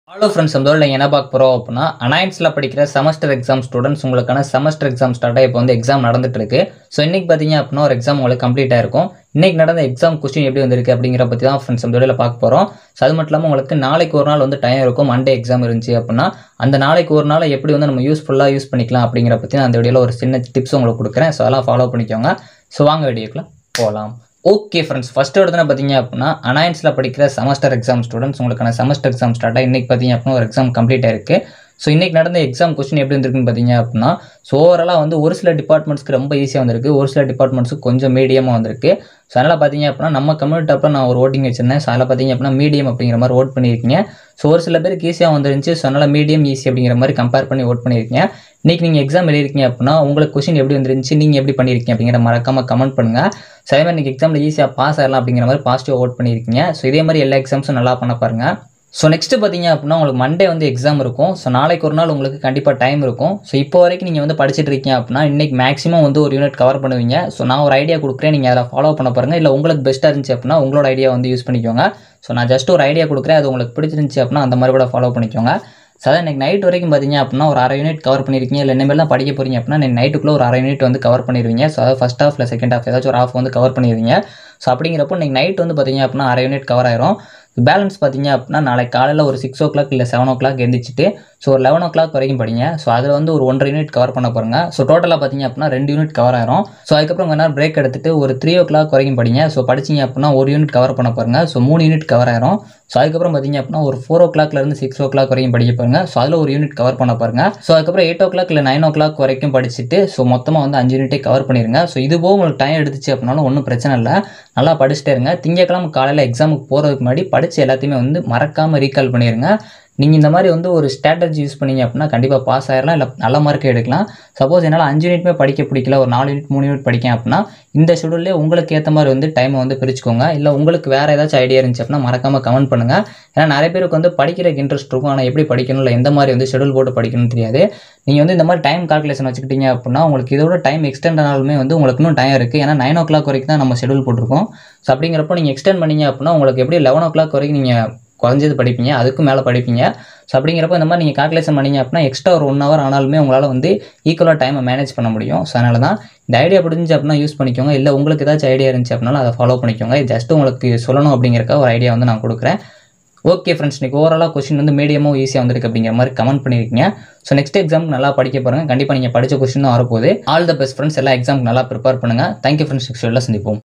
hello friends இந்த நீங்கள் என்ன பார்க்க போகிறோம் அப்படின்னா அனாயின்ஸில் படிக்கிற செமஸ்டர் எக்ஸாம் ஸ்டூடெண்ட்ஸ் உங்களுக்கான செமஸ்டர் எக்ஸாம் ஸ்டார்ட்டாக இப்போ வந்து எக்ஸாம் நடந்துட்டு இருக்கு ஸோ இன்னைக்கு பார்த்தீங்க அப்படின்னா ஒரு எக்ஸாம் உங்களுக்கு கம்ப்ளீட் ஆயிருக்கும் இன்னைக்கு நடந்த எக்ஸாம் கொஸ்டின் எப்படி வந்திருக்கு அப்படிங்கிற பற்றி தான் ஃப்ரெண்ட்ஸ் இந்த வீடியோவில் பார்க்க போகிறோம் ஸோ அது மட்டும் இல்லாமல் உங்களுக்கு நாளைக்கு ஒரு நாள் வந்து டைம் இருக்கும் மண்டே எக்ஸாம் இருந்துச்சு அப்படின்னா அந்த நாளைக்கு ஒரு நாள் எப்படி வந்து நம்ம யூஸ்ஃபுல்லாக யூஸ் பண்ணிக்கலாம் அப்படிங்கிற பற்றி நான் அந்த வீடியோவில் ஒரு சின்ன டிப்ஸ் உங்களுக்கு கொடுக்குறேன் ஸோ அதெல்லாம் ஃபாலோ பண்ணிக்கோங்க ஸோ வாங்க வீடியோக்குள்ள போகலாம் ஓகே ஃப்ரெண்ட்ஸ் ஃபர்ஸ்ட் எடுத்துனா பார்த்தீங்க அப்படின்னா அனாயன்ஸில் படிக்கிற செமஸ்டர் எக்ஸாம் ஸ்டூடெண்ட்ஸ் உங்களுக்கான செமஸ்டர் எக்ஸாம் ஸ்டார்ட்டாக இன்றைக்கி பார்த்தீங்க அப்படின்னா ஒரு எக்ஸாம் கம்ப்ளீட் ஆயிருக்கு ஸோ இன்றைக்கி நடந்த எக்ஸாம் கொஸ்டின் எப்படி இருந்திருக்குன்னு பார்த்தீங்க அப்படின்னா ஸோ ஓவராலாக வந்து ஒரு சில டிபார்ட்மெண்ட்ஸ்க்கு ரொம்ப ஈஸியாக வந்திருக்கு ஒரு சில டிபார்ட்மெண்ட்ஸுக்கு கொஞ்சம் மீடியமாக வந்திருக்கு ஸோ அதனால் பார்த்தீங்க அப்படின்னா நம்ம கம்யூனிட்டி அப்புறம் நான் ஒரு ஓட்டிங் வச்சிருந்தேன் ஸோ அதில் பார்த்தீங்க அப்படின்னா மீடியம் அப்படிங்கிற மாதிரி ஓட் பண்ணியிருக்கீங்க ஸோ ஒரு சில பேருக்கு ஈஸியாக வந்துருந்துச்சு ஸோ அதனால் மீடியம் ஈஸி அப்படிங்கிற மாதிரி கம்பேர் பண்ணி ஓட் பண்ணியிருக்கீங்க இன்றைக்கி நீங்கள் எக்ஸாம் எழுதிருக்கீங்க அப்படின்னா உங்களுக்கு கொஸ்டின் எப்படி வந்துருந்துச்சு நீங்கள் எப்படி பண்ணியிருக்கீங்க அப்படிங்கிற மறக்காம கமெண்ட் பண்ணுங்கள் ஸோ அதே மாதிரி நீங்கள் எக்ஸாமில் ஈஸியாக பாஸ் ஆகலாம் அப்படிங்கிற மாதிரி பாசிட்டிவ் ஓட் பண்ணியிருக்கீங்க ஸோ இதே மாதிரி எல்லா எக்ஸாம்ஸும் நல்லா பண்ண பாருங்கள் ஸோ நெக்ஸ்ட் பார்த்தீங்க அப்படின்னா உங்களுக்கு மண்டே வந்து எக்ஸாம் இருக்கும் ஸோ நாளைக்கு ஒரு நாள் உங்களுக்கு கண்டிப்பாக டைம் இருக்கும் ஸோ இப்போ வரைக்கும் நீங்கள் வந்து படிச்சுட்டு இருக்கீங்க அப்படின்னா இன்றைக்கி மேக்ஸிமம் வந்து ஒரு யூனிட் கவர் பண்ணுவீங்க ஸோ நான் ஒரு ஐடியா கொடுக்குறேன் நீங்கள் அதை ஃபாலோ பண்ண பாருங்கள் இல்லை உங்களுக்கு பெஸ்ட்டாக இருந்துச்சு அப்படின்னா உங்களோட ஐடியா வந்து யூஸ் பண்ணிக்கோங்க ஸோ நான் ஜஸ்ட் ஒரு ஐடியா கொடுக்குறேன் அது உங்களுக்கு பிடிச்சிருந்துச்சு அப்படின்னா அந்த மாதிரி கூட ஃபாலோ பண்ணிக்கோங்க ஸோ அதான் இன்னைக்கு நைட் வரைக்கும் பார்த்தீங்க அப்படின்னா ஒரு அரை யூனிட் கவர் பண்ணியிருக்கீங்க இல்லை இனிமேல் தான் படிக்க போகிறீங்க அப்படின்னா நீங்கள் நைட்டுக்குள்ளே ஒரு அரை யூனிட் வந்து கவர் பண்ணிடுவீங்க ஸோ அதாவது ஃபஸ்ட் ஹாஃப் இல்லை செகண்ட் ஹாஃப் ஏதாச்சும் ஒரு ஹாஃப் வந்து கவர் பண்ணிடுவீங்க ஸோ அப்படிங்கிறப்போ நீங்கள் நைட் வந்து பார்த்தீங்க அப்படின்னா அரை யூனிட் கவர் ஆயிரும் பேலன்ஸ் பார்த்தீங்க அப்படின்னா நாளைக்கு காலையில் ஒரு சிக்ஸ் ஓ கிளாக் இல்லை செவன் ஓ கிளாக் எழுந்திரிச்சிட்டு ஸோ ஒரு லெவன் ஓ கிளாக் வரைக்கும் படிங்க ஸோ அதில் வந்து ஒரு ஒன்றரை யூனிட் கவர் பண்ண போகிறங்க ஸோ டோட்டலாக பார்த்தீங்க அப்படின்னா ரெண்டு யூனிட் கவர் ஆயிரும் ஸோ அதுக்கப்புறம் கொஞ்ச நேரம் பிரேக் எடுத்துட்டு ஒரு த்ரீ ஓ கிளாக் வரைக்கும் படிங்க ஸோ படிச்சிங்க அப்படின்னா ஒரு யூனிட் கவர் பண்ண போகிறங்க ஸோ மூணு யூனிட் கவர் ஆயிரும் ஸோ அதுக்கப்புறம் பார்த்தீங்க அப்படின்னா ஒரு ஃபோர் ஓ கிளாக்லேருந்து சிக்ஸ் ஓ கிளாக் வரைக்கும் படிக்க பாருங்க ஸோ அதில் ஒரு யூனிட் கவர் பண்ண பாருங்க ஸோ அதுக்கப்புறம் எயிட் ஓ கிளாக் இல்லை நைன் ஓ கிளாக் வரைக்கும் படிச்சுட்டு ஸோ மொத்தமாக வந்து அஞ்சு யூனிட்டே கவர் பண்ணிடுங்க ஸோ இது போக உங்களுக்கு டைம் எடுத்துச்சு அப்படின்னாலும் ஒன்றும் பிரச்சனை இல்லை நல்லா படிச்சுட்டே இருங்க திங்கக்கிழமை காலையில் எக்ஸாமுக்கு போகிறதுக்கு முன்னாடி படித்து எல்லாத்தையுமே வந்து மறக்காமல் ரீகால் பண்ணிடுங்க நீங்கள் இந்த மாதிரி வந்து ஒரு ஸ்ட்ராட்டஜி யூஸ் பண்ணீங்க அப்படின்னா கண்டிப்பாக பாஸ் ஆயிடலாம் இல்லை நல்ல மார்க் எடுக்கலாம் சப்போஸ் என்னால் அஞ்சு யூனிட்மே படிக்க பிடிக்கல ஒரு நாலு யூனிட் மூணு யூனிட் படிக்கேன் அப்படின்னா இந்த ஷெடியூல்லே உங்களுக்கு ஏற்ற மாதிரி வந்து டைமை வந்து பிரிச்சுக்கோங்க இல்லை உங்களுக்கு வேறு ஏதாச்சும் ஐடியா இருந்துச்சு அப்படின்னா மறக்காமல் கமெண்ட் பண்ணுங்கள் ஏன்னா நிறைய பேருக்கு வந்து படிக்கிறதுக்கு இன்ட்ரெஸ்ட் இருக்கும் ஆனால் எப்படி படிக்கணும் இல்லை எந்த மாதிரி வந்து ஷெடியூல் போட்டு படிக்கணும்னு தெரியாது நீங்கள் வந்து இந்த மாதிரி டைம் கால்குலேஷன் வச்சுக்கிட்டீங்க அப்படின்னா உங்களுக்கு இதோட டைம் எக்ஸ்டெண்ட் ஆனாலுமே வந்து உங்களுக்கு இன்னும் டைம் இருக்குது ஏன்னா நைன் ஓ கிளாக் வரைக்கும் தான் நம்ம ஷெடியூல் போட்டிருக்கோம் ஸோ அப்படிங்கிறப்போ நீங்கள் எக்ஸ்டெண்ட் பண்ணீங்க அப்படின்னா உங்களுக்கு எப்படி லெவன் ஓ கிளாக் வரைக்கும் நீங்கள் குறைஞ்சது படிப்பீங்க அதுக்கும் மேலே படிப்பீங்க ஸோ அப்படிங்கிறப்ப இந்த மாதிரி நீங்கள் கால்குலேஷன் பண்ணீங்க அப்படின்னா எக்ஸ்ட்ரா ஒரு ஒன் ஹவர் ஆனாலுமே உங்களால் வந்து ஈக்குவலாக டைமை மேனேஜ் பண்ண முடியும் ஸோ அதனால தான் இந்த ஐடியா பிடிச்சி அப்படின்னா யூஸ் பண்ணிக்கோங்க இல்லை உங்களுக்கு ஏதாச்சும் ஐடியா இருந்துச்சு அப்படின்னாலும் அதை ஃபாலோ பண்ணிக்கோங்க ஜஸ்ட் உங்களுக்கு சொல்லணும் அப்படிங்கிறக்க ஒரு ஐடியா வந்து நான் கொடுக்குறேன் ஓகே ஃப்ரெண்ட்ஸ் இன்றைக்கி ஓவராலாக கொஸ்டின் வந்து மீடியமாக ஈஸியாக வந்திருக்கு அப்படிங்கிற மாதிரி கமெண்ட் பண்ணியிருக்கீங்க ஸோ நெக்ஸ்ட் எக்ஸாம் நல்லா படிக்க பாருங்கள் கண்டிப்பாக நீங்கள் படித்த கொஸ்டின் தான் வரப்போகுது ஆல் த பெஸ்ட் ஃப்ரெண்ட்ஸ் எல்லா எக்ஸாமுக்கு நல்லா ப்ரிப்பேர் பண்ணுங்கள் தேங்க்யூ ஃப்ரெண்ட்ஸ் நெக்ஸ்ட் சந்திப்போம்